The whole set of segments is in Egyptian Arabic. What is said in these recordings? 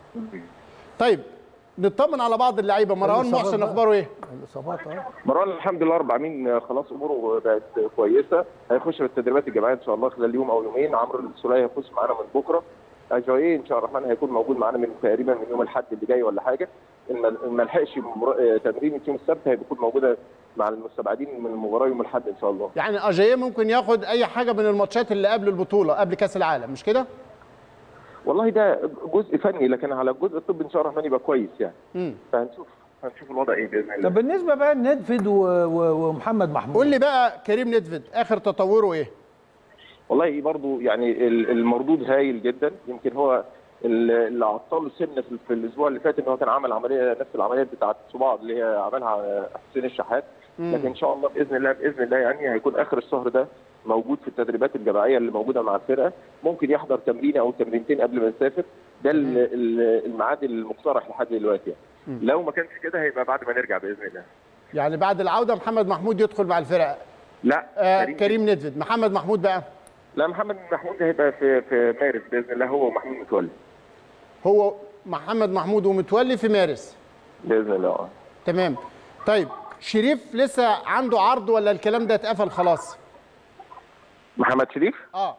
طيب نطمن على بعض اللعيبه مروان الإصابات محسن بقى. اخباره ايه الاصابات اه مروان الحمد لله رب العالمين خلاص اموره بقت كويسه هيخش في التدريبات الجماعيه ان شاء الله خلال يوم او يومين عمرو السوليه هيخش معانا من بكره اجاييه ان شاء الله الرحمن هيكون موجود معانا من تقريبا من يوم الاحد اللي جاي ولا حاجه ان ما- إن ما لحقش مر- تمرين يوم السبت هيكون موجوده مع المستبعدين من المباراه يوم الاحد ان شاء الله يعني اجاييه ممكن ياخد اي حاجه من الماتشات اللي قبل البطوله قبل كاس العالم مش كده والله ده جزء فني لكن على الجزء الطبي ان شاء الله الرحمن يبقى كويس يعني مم. فهنشوف هنشوف الوضع ايه باذن الله طب بالنسبه بقى لندفد و- و- ومحمد محمود قول لي بقى كريم ندفد اخر تطوره ايه والله برضو يعني ال- المردود هايل جدا يمكن هو ال- اللي عطله سنه في, في الاسبوع اللي فات ان هو كان عمل عمليه نفس العمليات بتاعه الصباع اللي هي عملها حسين الشحات لكن ان شاء الله باذن الله باذن الله يعني هيكون اخر الشهر ده موجود في التدريبات الجماعيه اللي موجوده مع الفرقه ممكن يحضر تمرين او تمرينتين قبل ما يسافر ده ال- ال- الميعاد المقترح لحد دلوقتي يعني لو ما كانش كده هيبقى بعد ما نرجع باذن الله يعني بعد العوده محمد محمود يدخل مع الفرقه لا آه كريم ندفد محمد محمود بقى لا محمد محمود هيبقى في في مارس باذن الله هو ومحمود متولي هو محمد محمود ومتولي في مارس باذن الله آه. تمام طيب شريف لسه عنده عرض ولا الكلام ده اتقفل خلاص محمد شريف اه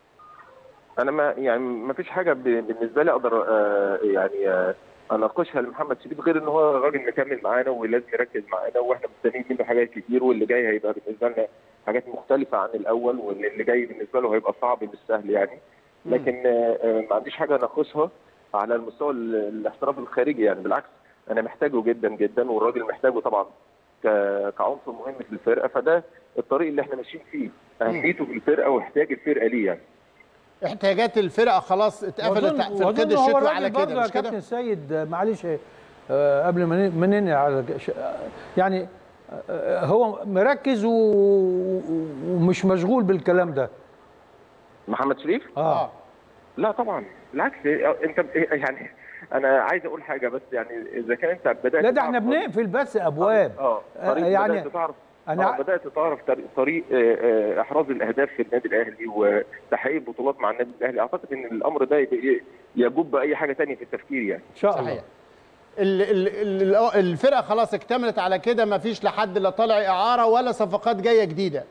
انا ما يعني ما فيش حاجه ب- بالنسبه لي اقدر آه، يعني آه، اناقشها لمحمد شريف غير ان هو راجل مكمل معانا ولازم يركز معانا واحنا مستنيين منه حاجات كتير واللي جاي هيبقى بالنسبه لنا حاجات مختلفه عن الاول واللي جاي بالنسبه له هيبقى صعب مش سهل يعني لكن آه، آه، ما عنديش حاجه اناقشها على المستوى ال- الاحتراف الخارجي يعني بالعكس انا محتاجه جدا جدا والراجل محتاجه طبعا ك- كعنصر مهم في الفرقه فده الطريق اللي احنا ماشيين فيه اهميته في الفرقه واحتياج الفرقه ليه يعني احتياجات الفرقه خلاص اتقفلت وأظن- في وأظن القيد هو الشتوي الراجل على برضه كده يا مش كده كابتن سيد آه، معلش آه، قبل ما ن- ما ننقل على ش- يعني آه، هو مركز و- و- ومش مشغول بالكلام ده محمد شريف اه لا طبعا بالعكس انت يعني انا عايز اقول حاجه بس يعني اذا كان انت بدات لا ده احنا تعرف- بنقفل بس ابواب اه آه، طريق يعني بدات تعرف أنا- أنا بدات تعرف طريق, طريق آه، آه، احراز الاهداف في النادي الاهلي وتحقيق بطولات مع النادي الاهلي اعتقد ان الامر ده يبقى- يجب اي حاجه تانية في التفكير يعني ان شاء الله صحيح ال- ال- ال- الفرقه خلاص اكتملت على كده ما فيش لحد لا طالع اعاره ولا صفقات جايه جديده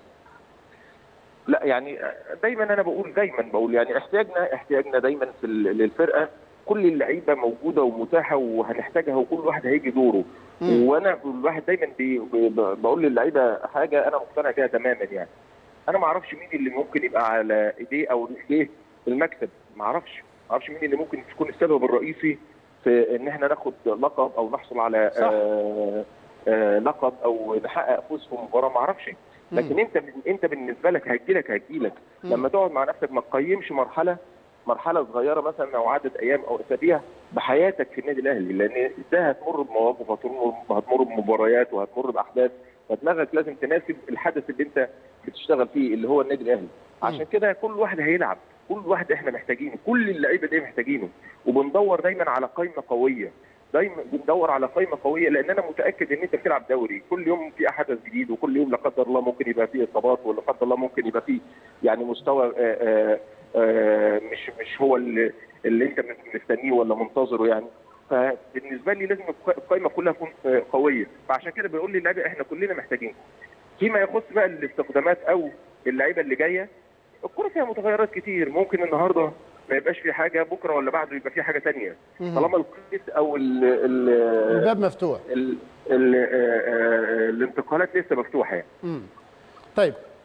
لا يعني دايما انا بقول دايما بقول يعني احتياجنا احتياجنا دايما في ال- للفرقه كل اللعيبه موجوده ومتاحه وهنحتاجها وكل واحد هيجي دوره وانا الواحد دايما بي بي- بقول للعيبه حاجه انا مقتنع بيها تماما يعني انا ما اعرفش مين اللي ممكن يبقى على ايديه او رجليه المكسب ما اعرفش ما اعرفش مين اللي ممكن تكون السبب الرئيسي في ان احنا ناخد لقب او نحصل على صح. آه آه لقب او نحقق فوز في مباراه ما اعرفش لكن انت انت بالنسبه لك هيجيلك هيجيلك لما تقعد مع نفسك ما تقيمش مرحله مرحله صغيره مثلا او عدد ايام او اسابيع بحياتك في النادي الاهلي لان ده هتمر بمواقف هتمر هتمر بمباريات وهتمر باحداث فدماغك لازم تناسب الحدث اللي انت بتشتغل فيه اللي هو النادي الاهلي عشان كده كل واحد هيلعب كل واحد احنا محتاجينه كل اللعيبه دي محتاجينه وبندور دايما على قائمه قويه دايما بندور على قائمه قويه لان انا متاكد ان انت بتلعب دوري كل يوم في حدث جديد وكل يوم لا قدر الله ممكن يبقى فيه اصابات ولا قدر الله ممكن يبقى فيه يعني مستوى آه، آه، آه، مش مش هو اللي, اللي انت مستنيه ولا منتظره يعني فبالنسبه لي لازم القائمه كلها تكون آه، قويه فعشان كده بيقول لي اللعيبه احنا كلنا محتاجين فيما يخص بقى الاستخدامات او اللعيبه اللي جايه الكوره فيها متغيرات كتير ممكن النهارده ما يبقاش في حاجه بكره ولا بعده يبقى في حاجه تانية طالما القيس او ال ال الباب مفتوح ال ال آه، آه، الانتقالات لسه مفتوحه يعني مم. طيب